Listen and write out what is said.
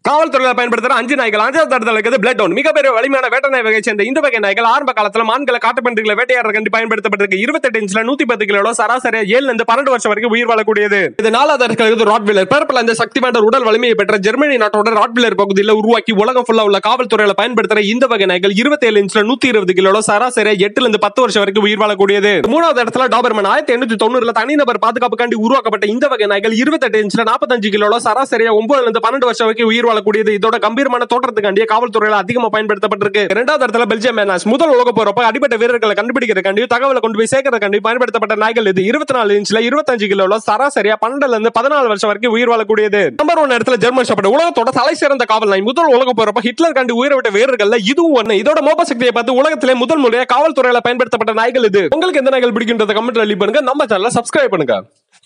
காவல்துறையில பயன்படுத்துற அஞ்சு நாய்கள் அஞ்சாவது இடத்துல இருக்குது பிளட் டவுன் மிகப்பெரிய வலிமையான வேட்டை நாய் வகை சேர்ந்த இந்த வகை நாய்கள் ஆரம்ப காலத்துல மான்களை காட்டுப்பன்றிகளை வேட்டையாடுற கண்டி பயன்படுத்தப்பட்டிருக்கு இருபத்தெட்டு இன்ச்ல நூத்தி பத்து கிலோ சராசரியா ஏழுல இருந்து பன்னெண்டு வருஷம் வரைக்கும் உயிர் வாழக்கூடியது இது நாலாவது இடத்துல இருக்குது ராட்வீலர் பிறப்பில் அந்த சக்தி வாய்ந்த உடல் வலிமையை பெற்ற ஜெர்மனி நாட்டோட ராட்வீலர் பகுதியில் உருவாக்கி உலகம் ஃபுல்லா உள்ள காவல்துறையில பயன்படுத்துற இந்த வகை நாய்கள் இருபத்தி ஏழு இன்ச்ல நூத்தி இருபது கிலோ சராசரியா எட்டுல இருந்து பத்து வருஷம் வரைக்கும் உயிர் வாழக்கூடியது மூணாவது இடத்துல டாபர்மன் ஆயிரத்தி எண்ணூத்தி தொண்ணூறுல தனிநபர் பாதுகாப்புக்காண்டி உருவாக்கப்பட்ட இந்த வகை நாய்கள் இருபத்தெட்டு இன்ச்ல நாற்பத்தஞ்சு கிலோ சராசரியா ஒன்பதுல இருந்து பன்னெண்டு வருஷம் வரைக்கும் உயிர் வாழக்கூடியது இதோட கம்பீரமான தோற்றத்துக்காண்டிய காவல்துறையில அதிகமா பயன்படுத்தப்பட்டிருக்கு இரண்டாவது இடத்துல பெல்ஜியம் மேனாஸ் முதல் உலக போறப்ப அடிப்பட்ட வீரர்களை கண்டுபிடிக்கிறதுக்காண்டி தகவலை கொண்டு போய் சேர்க்கறதுக்காண்டி பயன்படுத்தப்பட்ட நாய்கள் இது இருபத்தி நாலு இன்ச்ல இருபத்தஞ்சு கிலோ சராசரியா பன்னெண்டுல இருந்து பதினாலு வருஷம் வரைக்கும் உயிர் வாழக்கூடியது நம்பர் ஒன் இடத்துல ஜெர்மன் ஷெப்பர்ட் உலகத்தோட தலை சிறந்த காவல் நாய் முதல் உலக போறப்ப ஹிட்லர் கண்டு உயிரை விட்ட வீரர்கள்ல இதுவும் ஒண்ணு இதோட மோப்ப சக்தியை பார்த்து உலகத்திலே முதல் முறையா காவல்துறையில பயன்படுத்தப்பட்ட நாய்கள் இது உங்களுக்கு எந்த நாய்கள் பிடிக்கின்றத கமெண்ட்ல லீவ் பண்ணுங்க நம்ம சேனலை சப்ஸ்கிரைப் பண்ணுங்க